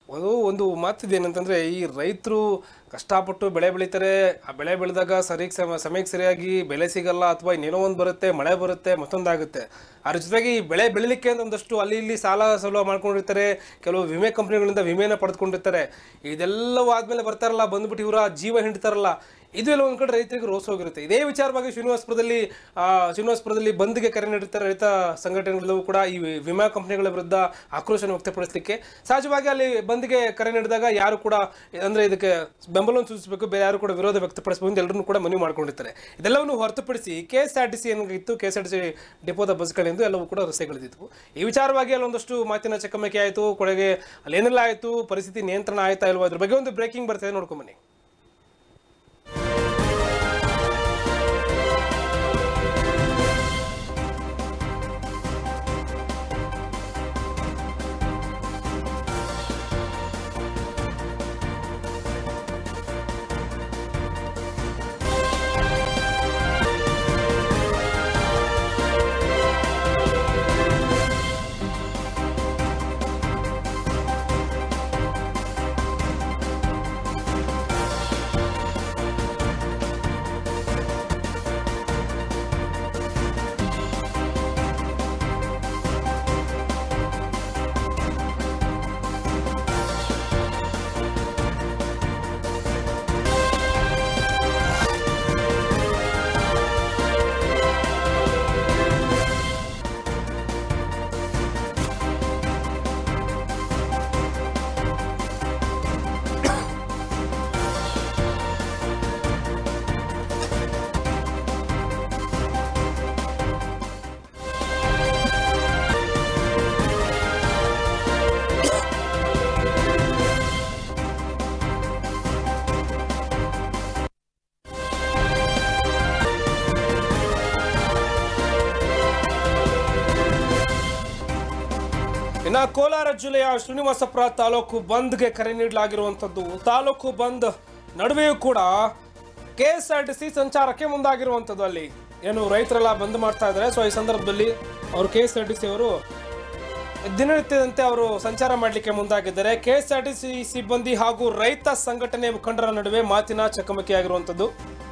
ಒಂದು ಒಂದು ಮಾತಿದೆ ಏನಂತಂದ್ರೆ ಈ ರೈತರು ಕಷ್ಟಪಟ್ಟು ಬೆಳೆ ಬೆಳೀತಾರೆ ಆ ಬೆಳೆ ಬೆಳೆದಾಗ ಸರಿ ಸಮ ಸಮಯಕ್ಕೆ ಸರಿಯಾಗಿ ಬೆಲೆ ಸಿಗಲ್ಲ ಅಥವಾ ಇನ್ನೇನೋ ಒಂದು ಬರುತ್ತೆ ಮಳೆ ಬರುತ್ತೆ ಮತ್ತೊಂದಾಗುತ್ತೆ ಅದ್ರ ಜೊತೆಗೆ ಈ ಬೆಳೆ ಬೆಳಿಲಿಕ್ಕೆ ಅಂತ ಒಂದಷ್ಟು ಅಲ್ಲಿ ಇಲ್ಲಿ ಸಾಲ ಸೌಲಭ್ಯ ಮಾಡ್ಕೊಂಡಿರ್ತಾರೆ ಕೆಲವು ವಿಮೆ ಕಂಪ್ನಿಗಳಿಂದ ವಿಮೆನ ಪಡೆದುಕೊಂಡಿರ್ತಾರೆ ಇದೆಲ್ಲವೂ ಆದ್ಮೇಲೆ ಬರ್ತಾರಲ್ಲ ಬಂದ್ಬಿಟ್ಟು ಇವರ ಜೀವ ಹಿಂಡ್ತಾರಲ್ಲ ಇದು ಎಲ್ಲ ಒಂದ್ ಕಡೆ ರೈತರಿಗೆ ರೋಸ್ ಹೋಗಿರುತ್ತೆ ಇದೇ ವಿಚಾರವಾಗಿ ಶ್ರೀನಿವಾಸಪುರದಲ್ಲಿ ಆ, ಶ್ರೀನಿವಾಸಪುರದಲ್ಲಿ ಬಂದ್ಗೆ ಕರೆ ನೀಡುತ್ತಾರೆ ರೈತ ಸಂಘಟನೆಗಳು ಕೂಡ ಈ ವಿಮಾ ಕಂಪನಿಗಳ ವಿರುದ್ಧ ಆಕ್ರೋಶನ ವ್ಯಕ್ತಪಡಿಸಲಿಕ್ಕೆ ಸಹಜವಾಗಿ ಅಲ್ಲಿ ಬಂದ್ಗೆ ಕರೆ ನೀಡಿದಾಗ ಯಾರು ಕೂಡ ಅಂದ್ರೆ ಇದಕ್ಕೆ ಬೆಂಬಲವನ್ನು ಸೂಚಿಸಬೇಕು ಬೇರೆ ಯಾರು ಕೂಡ ವಿರೋಧ ವ್ಯಕ್ತಪಡಿಸಬೇಕು ಅಂತ ಎಲ್ಲರೂ ಕೂಡ ಮನವಿ ಮಾಡ್ಕೊಂಡಿರ್ತಾರೆ ಇದೆಲ್ಲವನ್ನು ಹೊರತುಪಡಿಸಿ K S R T C ಏನಾಗಿತ್ತು K S R T C ಡಿಪೋದ ಬಸ್ಗಳೆಂದು ಎಲ್ಲವೂ ಕೂಡ ರಸ್ತೆಗಳಿದ್ವು ಈ ವಿಚಾರವಾಗಿ ಅಲ್ಲೊಂದಷ್ಟು ಮಾತಿನ ಚಕಮಕಿ ಆಯಿತು ಕೊನೆಗೆ ಅಲ್ಲಿ ಏನೆಲ್ಲ ಆಯಿತು ಪರಿಸ್ಥಿತಿ ನಿಯಂತ್ರಣ ಆಯ್ತಾ ಇಲ್ವಾ ಅದ್ರ ಬಗ್ಗೆ ಒಂದು ಬ್ರೇಕಿಂಗ್ ಬರ್ತದೆ ನೋಡ್ಕೊಂಬನ್ನಿ ಇನ್ನು ಕೋಲಾರ ಜಿಲ್ಲೆಯ ಶ್ರೀನಿವಾಸಪುರ ತಾಲೂಕು ಬಂದ್ಗೆ ಕರೆ ನೀಡಲಾಗಿರುವಂಥದ್ದು ತಾಲೂಕು ಬಂದ್ ನಡುವೆಯೂ ಕೂಡ K S R T C ಸಂಚಾರಕ್ಕೆ ಮುಂದಾಗಿರುವಂಥದ್ದು ಅಲ್ಲಿ ಏನು ರೈತರೆಲ್ಲ ಬಂದ್ ಮಾಡ್ತಾ ಇದ್ದಾರೆ ಸೊ ಈ ಸಂದರ್ಭದಲ್ಲಿ ಅವರು K S R T C ಅವರು ದಿನನಿತ್ಯದಂತೆ ಅವರು ಸಂಚಾರ ಮಾಡಲಿಕ್ಕೆ ಮುಂದಾಗಿದ್ದಾರೆ K S R T C ಸಿಬ್ಬಂದಿ ಹಾಗೂ ರೈತ ಸಂಘಟನೆ ಮುಖಂಡರ ನಡುವೆ ಮಾತಿನ ಚಕಮಕಿ ಆಗಿರುವಂಥದ್ದು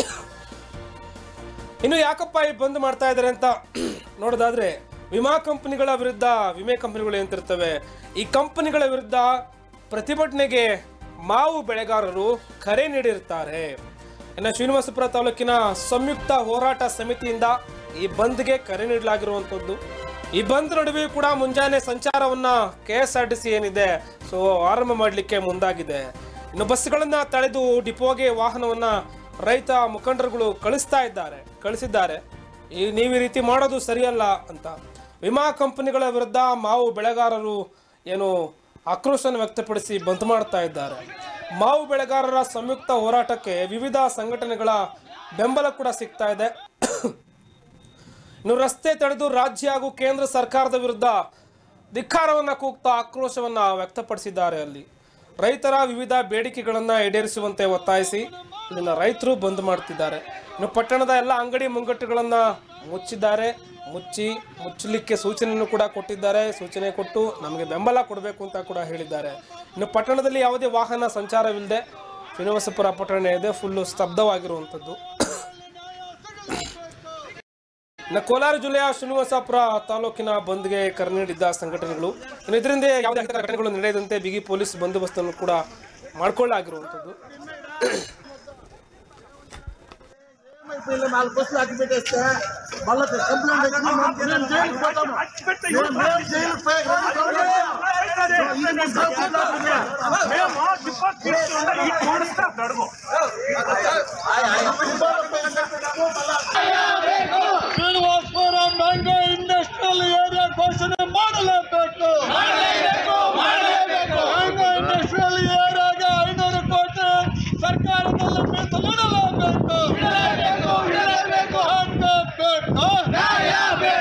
ಇನ್ನು ಯಾಕಪ್ಪ ಈ ಬಂದ್ ಮಾಡ್ತಾ ಇದ್ದಾರೆ ಅಂತ ನೋಡೋದಾದ್ರೆ ವಿಮಾ ಕಂಪನಿಗಳ ವಿರುದ್ಧ ವಿಮೆ ಕಂಪನಿಗಳು ಎಂತಿರ್ತವೆ ಈ ಕಂಪನಿಗಳ ವಿರುದ್ಧ ಪ್ರತಿಭಟನೆಗೆ ಮಾವು ಬೆಳೆಗಾರರು ಕರೆ ನೀಡಿರ್ತಾರೆ ಇನ್ನು ಶ್ರೀನಿವಾಸಪುರ ತಾಲೂಕಿನ ಸಂಯುಕ್ತ ಹೋರಾಟ ಸಮಿತಿಯಿಂದ ಈ ಬಂದ್ಗೆ ಕರೆ ನೀಡಲಾಗಿರುವಂಥದ್ದು ಈ ಬಂದ್ ನಡುವೆಯೂ ಕೂಡ ಮುಂಜಾನೆ ಸಂಚಾರವನ್ನ K S R T C ಏನಿದೆ ಸೊ ಆರಂಭ ಮಾಡಲಿಕ್ಕೆ ಮುಂದಾಗಿದೆ ಇನ್ನು ಬಸ್ಗಳನ್ನ ತಳೆದು ಡಿಪೋಗೆ ವಾಹನವನ್ನ ರೈತ ಮುಖಂಡರುಗಳು ಕಳಿಸ್ತಾ ಇದ್ದಾರೆ ಕಳಿಸಿದ್ದಾರೆ ಈ ನೀವು ಈ ರೀತಿ ಮಾಡೋದು ಸರಿಯಲ್ಲ ಅಂತ ವಿಮಾ ಕಂಪನಿಗಳ ವಿರುದ್ಧ ಮಾವು ಬೆಳೆಗಾರರು ಏನು ಆಕ್ರೋಶನ ವ್ಯಕ್ತಪಡಿಸಿ ಬಂದ್ ಮಾಡ್ತಾ ಇದ್ದಾರೆ ಮಾವು ಬೆಳೆಗಾರರ ಸಂಯುಕ್ತ ಹೋರಾಟಕ್ಕೆ ವಿವಿಧ ಸಂಘಟನೆಗಳ ಬೆಂಬಲ ಕೂಡ ಸಿಗ್ತಾ ಇದೆ ಇನ್ನು ರಸ್ತೆ ತಡೆದು ರಾಜ್ಯ ಹಾಗೂ ಕೇಂದ್ರ ಸರ್ಕಾರದ ವಿರುದ್ಧ ಧಿಕ್ಕಾರವನ್ನ ಕೂಗ್ತಾ ಆಕ್ರೋಶವನ್ನ ವ್ಯಕ್ತಪಡಿಸಿದ್ದಾರೆ ಅಲ್ಲಿ ರೈತರ ವಿವಿಧ ಬೇಡಿಕೆಗಳನ್ನ ಈಡೇರಿಸುವಂತೆ ಒತ್ತಾಯಿಸಿ ಇಲ್ಲಿನ ರೈತರು ಬಂದ್ ಮಾಡ್ತಿದ್ದಾರೆ ಇನ್ನು ಪಟ್ಟಣದ ಎಲ್ಲ ಅಂಗಡಿ ಮುಂಗಟ್ಟುಗಳನ್ನ ಮುಚ್ಚಿದ್ದಾರೆ ಮುಚ್ಚಿ ಮುಚ್ಚಲಿಕ್ಕೆ ಸೂಚನೆಯನ್ನು ಕೂಡ ಕೊಟ್ಟಿದ್ದಾರೆ ಸೂಚನೆ ಕೊಟ್ಟು ನಮಗೆ ಬೆಂಬಲ ಕೊಡಬೇಕು ಅಂತ ಕೂಡ ಹೇಳಿದ್ದಾರೆ ಇನ್ನು ಪಟ್ಟಣದಲ್ಲಿ ಯಾವುದೇ ವಾಹನ ಸಂಚಾರವಿಲ್ಲದೆ ಶ್ರೀನಿವಾಸಪುರ ಪಟ್ಟಣ ಇದೆ ಫುಲ್ಲು ಸ್ತಬ್ಧವಾಗಿರುವಂಥದ್ದು ಇನ್ನು ಕೋಲಾರ ಜಿಲ್ಲೆಯ ಶ್ರೀನಿವಾಸಪುರ ತಾಲೂಕಿನ ಬಂದ್ಗೆ ಕರೆ ನೀಡಿದ್ದ ಸಂಘಟನೆಗಳು ಇನ್ನು ಇದರಿಂದ ಯಾವುದೇ ಅಹಿತಕರ ಘಟನೆಗಳು ನಡೆಯದಂತೆ ಬಿಗಿ ಪೊಲೀಸ್ ಬಂದೋಬಸ್ತನ್ನು ಕೂಡ ಮಾಡ್ಕೊಳ್ಳಾಗಿರುವಂಥದ್ದು ಇಲ್ಲಿ ನಾಲ್ಕು ಬಸ್ ಹಾಕಿಬಿಟ್ಟೆ ಮళ్ళీ కంప్లైంట్ నేను జైలుకి పోతాను నేను నేను జైలుకి పోయి మేము టిప్పర్ తీసుకుంటే ఈ తోడిస్తే అడుగు ಶ್ರೀನಿವಾಸಪುರ ಮ್ಯಾಂಗೋ ಇಂಡಸ್ಟ್ರಿಯಲ್ ಏರಿಯಾ ಘೋಷಣೆ ಮಾಡಲೇಬೇಕು ಮ್ಯಾಂಗೋ ಇಂಡಸ್ಟ್ರಿಯಲ್ ಏರಿಯಾಗೆ ಐನೂರು ಕೋಟಿ ಸರ್ಕಾರದಲ್ಲಿ ಮೀಸಲಿಡಲೇಬೇಕು ಆಗಬೇಕು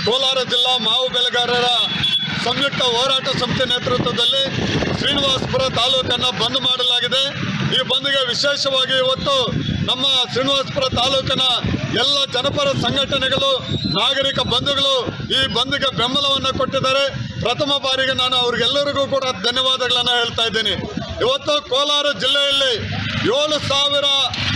ಕೋಲಾರ ಜಿಲ್ಲಾ ಮಾವು ಬೆಳೆಗಾರರ ಸಂಯುಕ್ತ ಹೋರಾಟ ಸಮಿತಿ ನೇತೃತ್ವದಲ್ಲಿ ಶ್ರೀನಿವಾಸಪುರ ತಾಲೂಕನ್ನು ಬಂದ್ ಮಾಡಲಾಗಿದೆ ಈ ಬಂದ್ಗೆ ವಿಶೇಷವಾಗಿ ಇವತ್ತು ನಮ್ಮ ಶ್ರೀನಿವಾಸಪುರ ತಾಲೂಕಿನ ಎಲ್ಲ ಜನಪರ ಸಂಘಟನೆಗಳು ನಾಗರಿಕ ಬಂಧುಗಳು ಈ ಬಂದ್ಗೆ ಬೆಂಬಲವನ್ನು ಕೊಟ್ಟಿದ್ದಾರೆ ಪ್ರಥಮ ಬಾರಿಗೆ ನಾನು ಅವ್ರಿಗೆಲ್ಲರಿಗೂ ಕೂಡ ಧನ್ಯವಾದಗಳನ್ನು ಹೇಳ್ತಾ ಇದ್ದೀನಿ ಇವತ್ತು ಕೋಲಾರ ಜಿಲ್ಲೆಯಲ್ಲಿ ಏಳು ಸಾವಿರ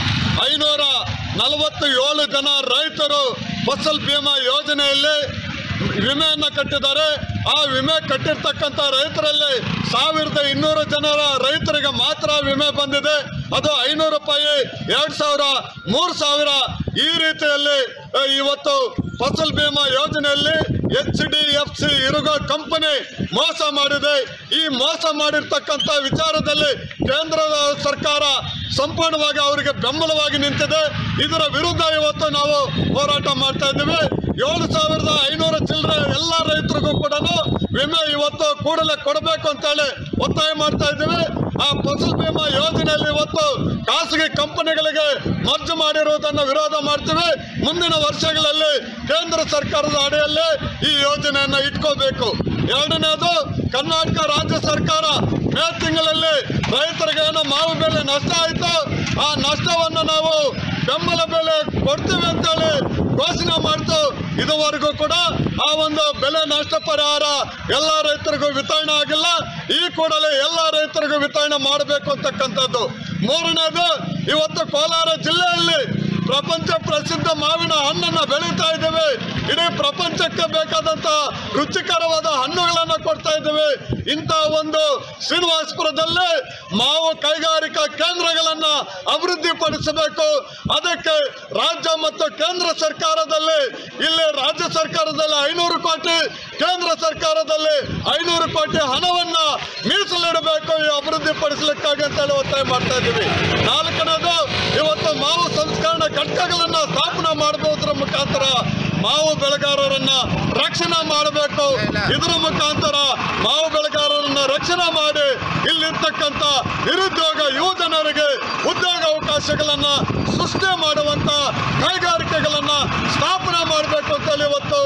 ಐನೂರ ನಲವತ್ತು ಏಳು ಜನ ರೈತರು ಫಸಲ್ ಬಿಮಾ ಯೋಜನೆಯಲ್ಲಿ ವಿಮೆಯನ್ನು ಕಟ್ಟಿದ್ದಾರೆ ಆ ವಿಮೆ ಕಟ್ಟಿರ್ತಕ್ಕಂಥ ರೈತರಲ್ಲಿ ಸಾವಿರದ ಇನ್ನೂರು ಜನರ ರೈತರಿಗೆ ಮಾತ್ರ ವಿಮೆ ಬಂದಿದೆ ಅದು ಐನೂರು ರೂಪಾಯಿ ಎರಡು ಸಾವಿರ ಮೂರು ಸಾವಿರ ಈ ರೀತಿಯಲ್ಲಿ ಆ, ಇವತ್ತು ಫಸಲ್ ಬಿಮಾ ಯೋಜನೆಯಲ್ಲಿ H D F C ergo company ಮೋಸ ಮಾಡಿದೆ ಈ ಮೋಸ ಮಾಡಿರ್ತಕ್ಕಂಥ ವಿಚಾರದಲ್ಲಿ ಕೇಂದ್ರದ ಸರ್ಕಾರ ಸಂಪೂರ್ಣವಾಗಿ ಅವರಿಗೆ ಬೆಂಬಲವಾಗಿ ನಿಂತಿದೆ ಇದರ ವಿರುದ್ಧ ಇವತ್ತು ನಾವು ಹೋರಾಟ ಮಾಡ್ತಾ ಇದ್ದೀವಿ ಏಳು ಸಾವಿರದ ಐನೂರು ಚಿಲ್ಲರೆ ಎಲ್ಲ ರೈತರಿಗೂ ಕೂಡ ವಿಮೆ ಇವತ್ತು ಕೂಡಲೇ ಕೊಡಬೇಕು ಅಂತೇಳಿ ಒತ್ತಾಯ ಮಾಡ್ತಾ ಇದ್ದೀವಿ ಆ ಫಸಲ್ ಬಿಮಾ ಯೋಜನೆಯಲ್ಲಿ ಇವತ್ತು ಖಾಸಗಿ ಕಂಪನಿಗಳಿಗೆ ಮರ್ಜು ಮಾಡಿರುವುದನ್ನು ವಿರೋಧ ಮಾಡ್ತೀವಿ ಮುಂದಿನ ವರ್ಷಗಳಲ್ಲಿ ಕೇಂದ್ರ ಸರ್ಕಾರದ ಅಡಿಯಲ್ಲಿ ಈ ಯೋಜನೆಯನ್ನು ಇಟ್ಕೋಬೇಕು ಎರಡನೇದು ಕರ್ನಾಟಕ ರಾಜ್ಯ ಸರ್ಕಾರ ಮೇ ತಿಂಗಳಲ್ಲಿ ರೈತರಿಗೆ ಏನು ಮಾವು ಬೆಲೆ ನಷ್ಟ ಆಯಿತು ಆ ನಷ್ಟವನ್ನು ನಾವು ಬೆಂಬಲ ಬೆಲೆ ಕೊಡ್ತೀವಿ ಅಂತೇಳಿ ಘೋಷಣೆ ಮಾಡ್ತು ಇದುವರೆಗೂ ಕೂಡ ಆ ಒಂದು ಬೆಲೆ ನಷ್ಟ ಪರಿಹಾರ ಎಲ್ಲ ರೈತರಿಗೂ ವಿತರಣೆ ಆಗಿಲ್ಲ ಈ ಕೂಡಲೇ ಎಲ್ಲ ರೈತರಿಗೂ ವಿತರಣೆ ಮಾಡಬೇಕು ಅಂತಕ್ಕಂಥದ್ದು ಮೂರನೇದು ಇವತ್ತು ಕೋಲಾರ ಜಿಲ್ಲೆಯಲ್ಲಿ ಪ್ರಪಂಚ ಪ್ರಸಿದ್ಧ ಮಾವಿನ ಹಣ್ಣನ್ನು ಬೆಳೀತಾ ಇದ್ದೇವೆ ಇಡೀ ಪ್ರಪಂಚಕ್ಕೆ ಬೇಕಾದಂತ ರುಚಿಕರವಾದ ಹಣ್ಣುಗಳನ್ನು ಕೊಡ್ತಾ ಇದ್ದೇವೆ ಇಂಥ ಒಂದು ಶ್ರೀನಿವಾಸಪುರದಲ್ಲಿ ಮಾವು ಕೈಗಾರಿಕಾ ಕೇಂದ್ರಗಳನ್ನ ಅಭಿವೃದ್ಧಿಪಡಿಸಬೇಕು ಅದಕ್ಕೆ ರಾಜ್ಯ ಮತ್ತು ಕೇಂದ್ರ ಸರ್ಕಾರದಲ್ಲಿ ಇಲ್ಲಿ ರಾಜ್ಯ ಸರ್ಕಾರದಲ್ಲಿ ಐನೂರು ಕೋಟಿ ಕೇಂದ್ರ ಸರ್ಕಾರದಲ್ಲಿ ಐನೂರು ಕೋಟಿ ಹಣವನ್ನ ಮೀಸಲಿಡಬೇಕು ಈ ಅಭಿವೃದ್ಧಿ ಪಡಿಸಲಿಕ್ಕಾಗಿ ಅಂತೇಳಿ ಒತ್ತಾಯ ಮಾಡ್ತಾ ಇದ್ದೀವಿ ನಾಲ್ಕನೇದು ಇವತ್ತು ಮಾವು ಸಂಸ್ಕರಣಾ ಘಟಕಗಳನ್ನ ಸ್ಥಾಪನೆ ಮಾಡುವುದರ ಮುಖಾಂತರ ಮಾವು ಬೆಳೆಗಾರರನ್ನ ರಕ್ಷಣೆ ಮಾಡಬೇಕು ಇದರ ಮುಖಾಂತರ ಮಾವು ಬೆಳೆಗಾರರನ್ನ ರಕ್ಷಣೆ ಮಾಡಿ ಇಲ್ಲಿರ್ತಕ್ಕಂಥ ನಿರುದ್ಯೋಗ ಯುವ ಜನರಿಗೆ ಉದ್ಯೋಗ ಅವಕಾಶಗಳನ್ನ ಸೃಷ್ಟಿ ಮಾಡುವಂತ ಕೈಗಾರಿಕೆಗಳನ್ನ ಸ್ಥಾಪನೆ ಮಾಡಬೇಕು ಅಂತೇಳಿ ಇವತ್ತು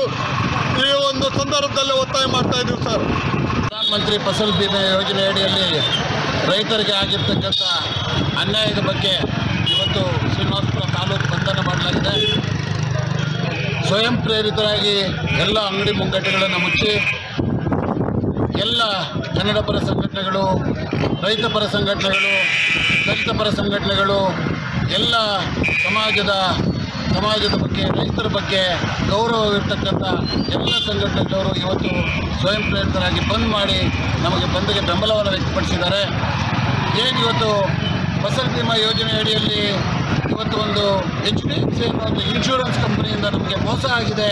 ಈ ಒಂದು ಸಂದರ್ಭದಲ್ಲಿ ಒತ್ತಾಯ ಮಾಡ್ತಾ ಇದ್ದೀವಿ ಸರ್ ಪ್ರಧಾನಮಂತ್ರಿ ಫಸಲ್ ಬಿಮೆ ಯೋಜನೆ ಅಡಿಯಲ್ಲಿ ರೈತರಿಗೆ ಆಗಿರ್ತಕ್ಕಂಥ ಅನ್ಯಾಯದ ಬಗ್ಗೆ ಇವತ್ತು ಶ್ರೀನಿವಾಸಪುರ ತಾಲೂಕು ಬಂಧನ ಮಾಡಲಾಗಿದೆ ಸ್ವಯಂ ಪ್ರೇರಿತರಾಗಿ ಎಲ್ಲ ಅಂಗಡಿ ಮುಂಗಟ್ಟುಗಳನ್ನು ಮುಚ್ಚಿ ಎಲ್ಲ ಕನ್ನಡ ಪರ ಸಂಘಟನೆಗಳು ರೈತ ಪರ ಸಂಘಟನೆಗಳು ದಲಿತ ಪರ ಸಂಘಟನೆಗಳು ಎಲ್ಲ ಸಮಾಜದ ಸಮಾಜದ ಬಗ್ಗೆ ರೈತರ ಬಗ್ಗೆ ಗೌರವವಿರ್ತಕ್ಕಂಥ ಎಲ್ಲ ಸಂಘಟನೆಗಳವರು ಇವತ್ತು ಸ್ವಯಂ ಪ್ರೇರಿತರಾಗಿ ಬಂದ್ ಮಾಡಿ ನಮಗೆ ಬಂದ್ಗೆ ಬೆಂಬಲವನ್ನು ವ್ಯಕ್ತಪಡಿಸಿದ್ದಾರೆ ಏನು ಇವತ್ತು ಫಸಲ್ ಬಿಮಾ ಯೋಜನೆ ಅಡಿಯಲ್ಲಿ ಇವತ್ತು ಒಂದು ಎಚ್ ಡಿ ಎಫ್ ಸಿ ಅನ್ನೋ ಒಂದು ಇನ್ಶೂರೆನ್ಸ್ ಕಂಪನಿಯಿಂದ ನಮಗೆ ಮೋಸ ಆಗಿದೆ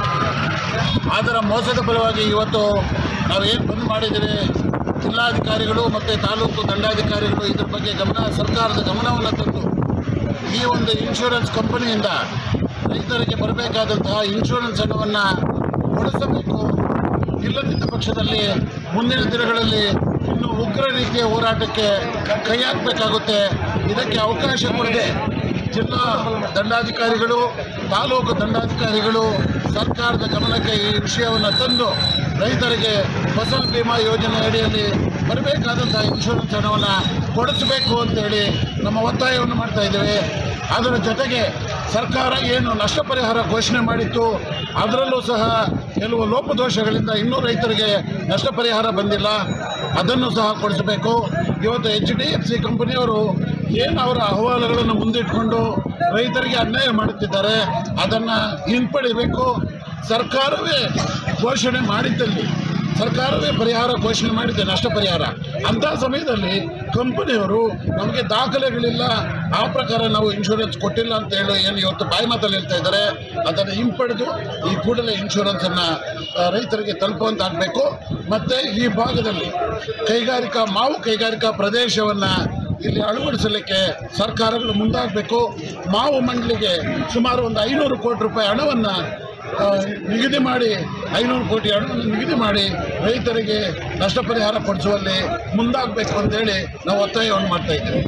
ಅದರ ಮೋಸದ ಫಲವಾಗಿ ಇವತ್ತು ನಾವೇನು ಬಂದ್ ಮಾಡಿದ್ದೀವಿ ಜಿಲ್ಲಾಧಿಕಾರಿಗಳು ಮತ್ತು ತಾಲೂಕು ದಂಡಾಧಿಕಾರಿಗಳು ಇದ್ರ ಬಗ್ಗೆ ಗಮನ ಸರ್ಕಾರದ ಗಮನವನ್ನು ತಂದು ಈ ಒಂದು ಇನ್ಶೂರೆನ್ಸ್ ಕಂಪನಿಯಿಂದ ರೈತರಿಗೆ ಬರಬೇಕಾದಂತಹ ಇನ್ಶೂರೆನ್ಸ್ ಹಣವನ್ನು ಕೊಡಿಸಬೇಕು ಇಲ್ಲದಿದ್ದ ಪಕ್ಷದಲ್ಲಿ ಮುಂದಿನ ದಿನಗಳಲ್ಲಿ ಇನ್ನು ಉಗ್ರ ರೀತಿಯ ಹೋರಾಟಕ್ಕೆ ಕೈ ಹಾಕಬೇಕಾಗುತ್ತೆ ಇದಕ್ಕೆ ಅವಕಾಶ ಕೊಡದೆ ಜಿಲ್ಲಾ ದಂಡಾಧಿಕಾರಿಗಳು ತಾಲೂಕು ದಂಡಾಧಿಕಾರಿಗಳು ಸರ್ಕಾರದ ಗಮನಕ್ಕೆ ಈ ವಿಷಯವನ್ನು ತಂದು ರೈತರಿಗೆ ಫಸಲ್ ಬಿಮಾ ಯೋಜನೆ ಅಡಿಯಲ್ಲಿ ಬರಬೇಕಾದಂತಹ ಇನ್ಶೂರೆನ್ಸ್ ಹಣವನ್ನು ಕೊಡಿಸಬೇಕು ಅಂತೇಳಿ ನಮ್ಮ ಒತ್ತಾಯವನ್ನು ಮಾಡ್ತಾ ಇದ್ದೇವೆ ಅದರ ಜೊತೆಗೆ ಸರ್ಕಾರ ಏನು ನಷ್ಟ ಪರಿಹಾರ ಘೋಷಣೆ ಮಾಡಿತ್ತು ಅದರಲ್ಲೂ ಸಹ ಕೆಲವು ಲೋಪದೋಷಗಳಿಂದ ಇನ್ನೂ ರೈತರಿಗೆ ನಷ್ಟ ಪರಿಹಾರ ಬಂದಿಲ್ಲ ಅದನ್ನು ಸಹ ಕೊಡಿಸಬೇಕು ಇವತ್ತು ಎಚ್ ಡಿ ಎಫ್ ಸಿ ಕಂಪನಿಯವರು ಏನು ಅವರ ಅಹವಾಲುಗಳನ್ನು ಮುಂದಿಟ್ಕೊಂಡು ರೈತರಿಗೆ ಅನ್ಯಾಯ ಮಾಡುತ್ತಿದ್ದಾರೆ ಅದನ್ನು ಹಿಂಪಡಿಬೇಕು ಸರ್ಕಾರವೇ ಘೋಷಣೆ ಮಾಡಿದ್ದಲ್ಲಿ ಸರ್ಕಾರವೇ ಪರಿಹಾರ ಘೋಷಣೆ ಮಾಡಿದೆ ನಷ್ಟ ಪರಿಹಾರ ಅಂಥ ಸಮಯದಲ್ಲಿ ಕಂಪನಿಯವರು ನಮಗೆ ದಾಖಲೆಗಳಿಲ್ಲ ಆ ಪ್ರಕಾರ ನಾವು ಇನ್ಶೂರೆನ್ಸ್ ಕೊಟ್ಟಿಲ್ಲ ಅಂತ ಹೇಳಿ ಏನು ಇವತ್ತು ಬಾಯಿ ಮಾತಲ್ಲಿ ಹೇಳ್ತಾ ಇದ್ದಾರೆ ಅದನ್ನು ಹಿಂಪಡೆದು ಈ ಕೂಡಲೇ ಇನ್ಶೂರೆನ್ಸನ್ನು ರೈತರಿಗೆ ತಲುಪುವಂತ ಆಗಬೇಕು ಮತ್ತು ಈ ಭಾಗದಲ್ಲಿ ಕೈಗಾರಿಕಾ ಮಾವು ಕೈಗಾರಿಕಾ ಪ್ರದೇಶವನ್ನು ಇಲ್ಲಿ ಅಳವಡಿಸಲಿಕ್ಕೆ ಸರ್ಕಾರಗಳು ಮುಂದಾಗಬೇಕು ಮಾವು ಮಂಡಳಿಗೆ ಸುಮಾರು ಒಂದು ಐನೂರು ಕೋಟಿ ರೂಪಾಯಿ ಹಣವನ್ನು ಆ, ನಿಗದಿ ಮಾಡಿ ಐನೂರು ಕೋಟಿ ಹಣವನ್ನು ನಿಗದಿ ಮಾಡಿ ರೈತರಿಗೆ ನಷ್ಟ ಪರಿಹಾರ ಕೊಡಿಸುವಲ್ಲಿ ಮುಂದಾಗಬೇಕು ಅಂತೇಳಿ ನಾವು ಒತ್ತಾಯವನ್ನು ಮಾಡ್ತಾ ಇದ್ದೇವೆ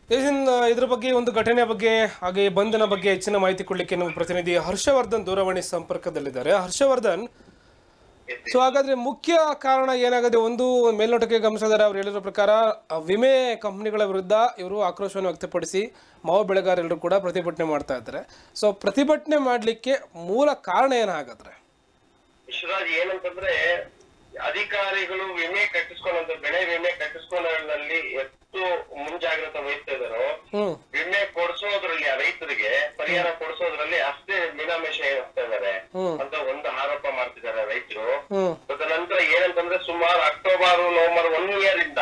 ಇನ್ನು ಇದ್ರ ಬಗ್ಗೆ ಒಂದು ಘಟನೆ ಬಗ್ಗೆ ಹಾಗೆ ಬಂಧನ ಬಗ್ಗೆ ಹೆಚ್ಚಿನ ಮಾಹಿತಿ ಕೊಡಲಿಕ್ಕೆ ನಮ್ಮ ಪ್ರತಿನಿಧಿ ಹರ್ಷವರ್ಧನ್ ದೂರವಾಣಿ ಸಂಪರ್ಕದಲ್ಲಿದ್ದಾರೆ ಹರ್ಷವರ್ಧನ್ ಸೊ ಹಾಗಾದ್ರೆ ಮುಖ್ಯ ಕಾರಣ ಏನಾಗಿದೆ ಒಂದು ಮೇಲ್ನೋಟಕ್ಕೆ ಗಮನಿಸಿದರೆ ಅವ್ರು ಹೇಳಿರೋ ಪ್ರಕಾರ ಆ, ವಿಮೆ ಕಂಪನಿಗಳ ವಿರುದ್ಧ ಇವರು ಆಕ್ರೋಶವನ್ನು ವ್ಯಕ್ತಪಡಿಸಿ ಮಾವು ಬೆಳೆಗಾರರೆಲ್ಲರೂ ಕೂಡ ಪ್ರತಿಭಟನೆ ಮಾಡ್ತಾ ಇದ್ದಾರೆ ಸೊ ಪ್ರತಿಭಟನೆ ಮಾಡಲಿಕ್ಕೆ ಮೂಲ ಕಾರಣ ಏನಾಗಾದ್ರೆ ವಿಶ್ವರಾಜ್ ಏನಂತಂದ್ರೆ ಅಧಿಕಾರಿಗಳು ವಿಮೆ ಕಟ್ಟಿಸ್ಕೊಳ್ಳೋ ಬೆಳೆ ವಿಮೆ ಕಟ್ಟಿಸ್ಕೊಳ್ಳೋದ್ರಲ್ಲಿ ಎಷ್ಟು ಮುಂಜಾಗ್ರತೆ ವಹಿಸ್ತಾ ಇದಾರೋ ಹ್ಮ್ ವಿಮೆ ಕೊಡಿಸೋದ್ರಲ್ಲಿ ಆ ರೈತರಿಗೆ ಪರಿಹಾರ ಕೊಡಿಸೋದ್ರಲ್ಲಿ ಅಷ್ಟೇ ಮೀನಾಮೇಷ ಏನಿಸ್ತಾ ಇದಾರೆ ಹ್ಮ್. ಅಂತ ಒಂದು ಆರೋಪ ಮಾಡ್ತಿದ್ದಾರೆ ರೈತರು ಹ್ಮ್ ತದನಂತರ ಏನಂತಂದ್ರೆ ಸುಮಾರು ಅಕ್ಟೋಬರ್ ನವೆಂಬರ್ ಒನ್ ಇಯರ್ ಇಂದ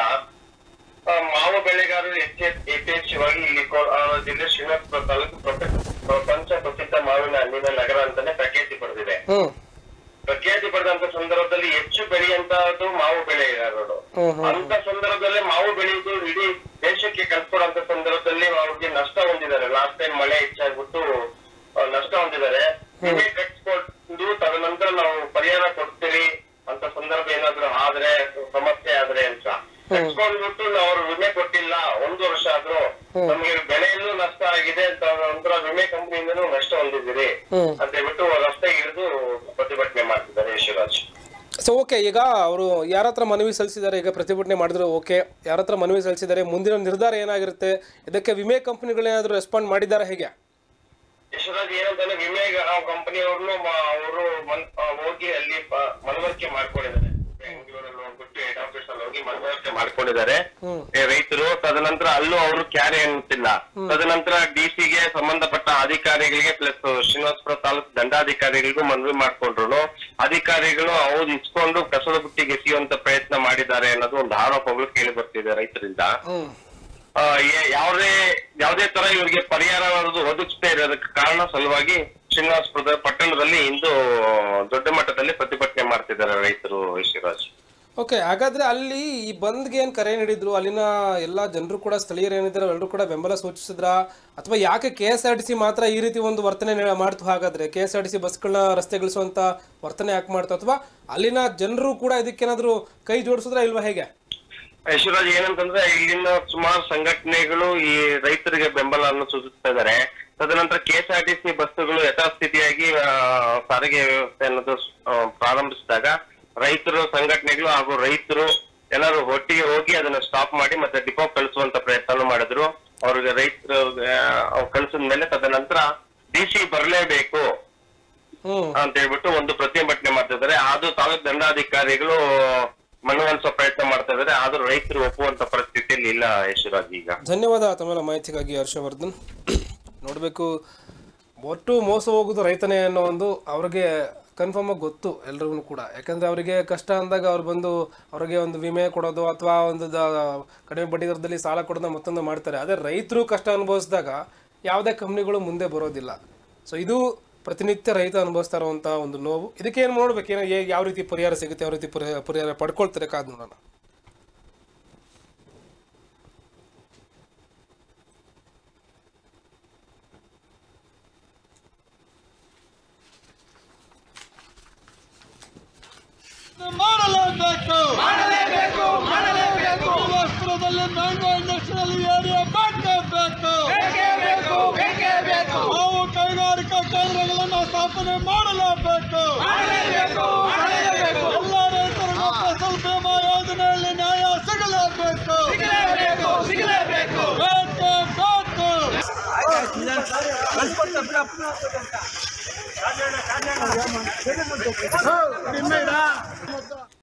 ಆ, ಮಾವು ಬೆಳೆಗಾರರು ಹೆಚ್ಚೆ ಯಥೇಚ್ಛವಾಗಿ ಇಲ್ಲಿ ಕೋ- ಆ, ಜಿಲ್ಲೆ ಶ್ರೀನಿವಾಸಪುರ ತಾಲೂಕು ಪ್ರಪ- ಪ್ರಪಂಚ ಪ್ರಸಿದ್ಧ ಮಾವಿನ ಹಣ್ಣಿನ ನಗರ ಅಂತಾನೆ ಪ್ರಖ್ಯಾತಿ ಪಡೆದಿದೆ ಹ್ಮ್ ಪ್ರಖ್ಯಾತಿ ಪಡೆದಂತ ಸಂದರ್ಭದಲ್ಲಿ ಹೆಚ್ಚು ಬೆಳೆಯುವಂತಹದ್ದು ಮಾವು ಬೆಳೆಗಾರರು ಹ್ಮ್ ಹ್ಮ್ ಅಂತ ಸಂದರ್ಭದಲ್ಲಿ ಮಾವು ಬೆಳೆಯುವುದು ಇಡೀ ದೇಶಕ್ಕೆ ಕಲ್ಸ್ಕೊಡಂತ ಸಂದರ್ಭದಲ್ಲಿ ಅವ್ರಿಗೆ ನಷ್ಟ ಹೊಂದಿದ್ದಾರೆ ಲಾಸ್ಟ್ ಟೈಮ್ ಮಳೆ ಹೆಚ್ಚಾಗ್ಬಿಟ್ಟು ಆ, ನಷ್ಟ ಹೊಂದಿದ್ದಾರೆ ವಿಮೆ ಕಟ್ಸ್ಕೊಂಡು ತದನಂತರ ನಾವು ಪರಿಹಾರ ಕೊಡ್ತೀವಿ ಅಂತ ಸಂದರ್ಭ ಏನಾದ್ರು ಆದ್ರೆ ಸಮಸ್ಯೆ ಆದ್ರೆ ಅಂತ ಕಟ್ಸ್ಕೊಂಡ್ಬಿಟ್ಟು ಅವ್ರು ವಿಮೆ ಕೊಟ್ಟಿಲ್ಲ ಒಂದು ವರ್ಷ ಆದ್ರೂ ನಮ್ಗೆ ಬೆಳೆಯಲ್ಲೂ ನಷ್ಟ ಆಗಿದೆ ಅಂತ ನಂತರ ವಿಮೆ ಕಂಪನಿಯಿಂದನೂ ನಷ್ಟ ಹೊಂದಿದ್ದೀರಿ ಹ್ಮ್. ಅಂತ ಹೇಳ್ಬಿಟ್ಟು ರಸ್ತೆ ಹಿಡಿದು ಪ್ರತಿಭಟನೆ ಮಾಡ್ತಿದ್ದಾರೆ ಯಶರಾಜ್ ಸೊ ಓಕೆ ಈಗ ಅವರು ಯಾರ ಹತ್ರ ಮನವಿ ಸಲ್ಲಿಸಿದ್ದಾರೆ ಈಗ ಪ್ರತಿಭಟನೆ ಮಾಡಿದ್ರು ಓಕೆ ಯಾರ ಹತ್ರ ಮನವಿ ಸಲ್ಲಿಸಿದ್ದಾರೆ ಮುಂದಿನ ನಿರ್ಧಾರ ಏನಾಗಿರುತ್ತೆ ಇದಕ್ಕೆ ವಿಮೆ ಕಂಪನಿಗಳೇನಾದರೂ ರೆಸ್ಪಾಂಡ್ ಮಾಡಿದ್ದಾರೆ ಹೇಗೆ ಯಶರಾಜ್ ಏನಂತಾನೆ ವಿಮೆ ಕಂಪನಿಯವ್ರನ್ನು ಅವರು ಹೋಗಿ ಅಲ್ಲಿ ಪ- ಮನವರಿಕೆ ಮಾಡ್ಕೊಂಡಿದ್ದಾರೆ ಬೆಂಗಳೂರಲ್ಲಿ ಹೋಗ್ಬಿಟ್ಟು ಹೆಡ್ ಆಫೀಸ್ ಅಲ್ಲಿ ಹೋಗಿ ಮನವರಿಕೆ ಮಾಡ್ಕೊಂಡಿದ್ದಾರೆ ಏ, ರೈತರು ತದನಂತರ ಅಲ್ಲೂ ಅವರು ಕ್ಯಾರೆ ಅನ್ನುತ್ತಿಲ್ಲ ತದನಂತರ ಡಿಸಿಗೆ ಸಂಬಂಧಪಟ್ಟ ಅಧಿಕಾರಿಗಳಿಗೆ ಪ್ಲಸ್ ಶ್ರೀನಿವಾಸಪುರ ತಾಲೂಕು ದಂಡಾಧಿಕಾರಿಗಳಿಗೂ ಮನವಿ ಮಾಡ್ಕೊಂಡ್ರು ಅಧಿಕಾರಿಗಳು ಅವ್ರು ಇಸ್ಕೊಂಡು ಕಸದ ಬುಟ್ಟಿಗೆ ಎಸೆಯುವಂತ ಪ್ರಯತ್ನ ಮಾಡಿದ್ದಾರೆ ಅನ್ನೋದು ಒಂದು ಆರೋಪಗಳು ಕೇಳಿ ಬರ್ತಿದೆ ರೈತರಿಂದ ಹ್ಮ್ ಆ, ಏ- ಯಾವುದೇ ಯಾವುದೇ ತರ ಇವರಿಗೆ ಪರಿಹಾರ ಅನ್ನೋದು ಒದಗಿಸದೇ ಇರೋದಕ್ಕೆ ಕಾರಣ ಸಲುವಾಗಿ ಶ್ರೀನಿವಾಸಪುರದ ಪಟ್ಟಣದಲ್ಲಿ ಇಂದು ದೊಡ್ಡ ಮಟ್ಟದಲ್ಲಿ ಪ್ರತಿಭಟನೆ ಮಾಡ್ತಿದ್ದಾರೆ ರೈತರು ಶಿವರಾಜ್ ಓಕೆ ಹಾಗಾದ್ರೆ ಅಲ್ಲಿ ಈ ಬಂದ್ಗೆ ಏನು ಕರೆ ನೀಡಿದ್ರು ಅಲ್ಲಿನ ಎಲ್ಲ ಜನರು ಕೂಡ ಸ್ಥಳೀಯರು ಏನಿದ್ದಾರೆ ಎಲ್ಲರೂ ಕೂಡ ಬೆಂಬಲ ಸೂಚಿಸಿದ್ರಾ ಅಥವಾ ಯಾಕೆ K S R T C ಮಾತ್ರ ಈ ರೀತಿ ಒಂದು ವರ್ತನೆ ನೆ- ಮಾಡ್ತು ಹಾಗಾದ್ರೆ K S R T C ಬಸ್ಗಳನ್ನ ರಸ್ತೆಗಿಳಿಸುವಂತ ವರ್ತನೆ ಯಾಕೆ ಮಾಡ್ತು ಅಥವಾ ಅಲ್ಲಿನ ಜನರು ಕೂಡ ಇದಕ್ಕೇನಾದ್ರೂ ಕೈ ಜೋಡಿಸಿದ್ರ ಇಲ್ವಾ ಹೇಗೆ ಶಿವರಾಜ್ ಏನಂತಂದ್ರೆ ಇಲ್ಲಿನ ಸುಮಾರು ಸಂಘಟನೆಗಳು ಈ ರೈತರಿಗೆ ಬೆಂಬಲವನ್ನು ಸೂಚಿಸ್ತಾ ಇದ್ದಾರೆ ತದನಂತರ ಕೆಎಸ್ಆರ್ಟಿಸಿ ಬಸ್ಸುಗಳು ಯಥಾಸ್ಥಿತಿಯಾಗಿ ಆ, ಸಾರಿಗೆ ವ್ಯವಸ್ಥೆ ಅನ್ನೋದು ಆ, ಪ್ರಾರಂಭಿಸಿದಾಗ ರೈತರು ಸಂಘಟನೆಗಳು ಹಾಗೂ ರೈತರು ಎಲ್ಲರೂ ಒಟ್ಟಿಗೆ ಹೋಗಿ ಅದನ್ನ ಸ್ಟಾಪ್ ಮಾಡಿ ಮತ್ತೆ ಡಿಪೋ ಕಳಿಸುವಂತ ಪ್ರಯತ್ನ ಮಾಡಿದ್ರು ಅವ್ರಿಗೆ ರೈತರು ಕಳಿಸಿದ ಮೇಲೆ ತದನಂತರ ಡಿ ಸಿ ಬರಲೇಬೇಕು ಹ್ಮ್ ಅಂತ ಹೇಳ್ಬಿಟ್ಟು ಒಂದು ಪ್ರತಿಭಟನೆ ಮಾಡ್ತಿದ್ದಾರೆ ಅದು ತಾಲೂಕು ದಂಡಾಧಿಕಾರಿಗಳು ಮನವೊಲಿಸೋ ಪ್ರಯತ್ನ ಮಾಡ್ತಾ ಇದ್ದಾರೆ ಆದ್ರೂ ರೈತರು ಒಪ್ಪುವಂತ ಪರಿಸ್ಥಿತಿಯಲ್ಲಿ ಇಲ್ಲ ಯಶರಾಜ್ ಈಗ ಧನ್ಯವಾದ ತಮ್ಮೆಲ್ಲ ಮಾಹಿತಿಗಾಗಿ ಹರ್ಷವರ್ಧನ್ ನೋಡಬೇಕು ಒಟ್ಟು ಮೋಸ ಹೋಗೋದು ರೈತನೇ ಅನ್ನೋ ಒಂದು ಅವ್ರಿಗೆ ಕನ್ಫರ್ಮ್ ಆಗಿ ಗೊತ್ತು ಎಲ್ರಿಗೂ ಕೂಡ ಯಾಕಂದ್ರೆ ಅವರಿಗೆ ಕಷ್ಟ ಅಂದಾಗ ಅವ್ರು ಬಂದು ಅವ್ರಿಗೆ ಒಂದು ವಿಮೆ ಕೊಡೋದು ಅಥವಾ ಒಂದು ದ- ಕಡಿಮೆ ಬಡ್ಡಿ ದರದಲ್ಲಿ ಸಾಲ ಕೊಡೋದು ಮತ್ತೊಂದು ಮಾಡ್ತಾರೆ ಅದೇ ರೈತರು ಕಷ್ಟ ಅನುಭವಿಸಿದಾಗ ಯಾವುದೇ ಕಂಪ್ನಿಗಳು ಮುಂದೆ ಬರೋದಿಲ್ಲ ಸೊ ಇದು ಪ್ರತಿನಿತ್ಯ ರೈತ ಅನುಭವಿಸ್ತಾ ಇರುವಂಥ ಒಂದು ನೋವು ಇದಕ್ಕೆ ಏನು ನೋಡ್ಬೇಕು ಏನೋ ಏ- ಯಾವ ರೀತಿ ಪರಿಹಾರ ಸಿಗುತ್ತೆ ಯಾವ ರೀತಿ ಪರಿಹಾರ ಪರಿಹಾರ ಪಡ್ಕೊಳ್ತಾರೆ ಕಾದ್ ನೋಡೋಣ ಮಾಡಲೇಬೇಕು ಮಾಡಲೇಬೇಕು ಮಾಡಲೇಬೇಕು ವಸ್ತ್ರದಲ್ಲಿ ಮ್ಯಾಂಗೋ ಇಂಡಸ್ಟ್ರಿಯಲ್ ಏರಿಯಾ ಬೇಕೇ ಬೇಕು ಬೇಕೇ ಬೇಕು ನಾವು ಕೈಗಾರಿಕಾ ಕೇಂದ್ರಗಳನ್ನು ಸ್ಥಾಪನೆ ಮಾಡಲೇಬೇಕು ಮಾಡಲೇಬೇಕು ಮಾಡಲೇಬೇಕು ಎಲ್ಲ ರೈತರಿಗೂ ಫಸಲ್ ಬಿಮಾ ಯೋಜನೆಯಲ್ಲಿ ನ್ಯಾಯ ಸಿಗಲೇಬೇಕು ಸಿಗಲೇಬೇಕು ಸಿಗಲೇಬೇಕು ಬೇಕೇ ಬೇಕು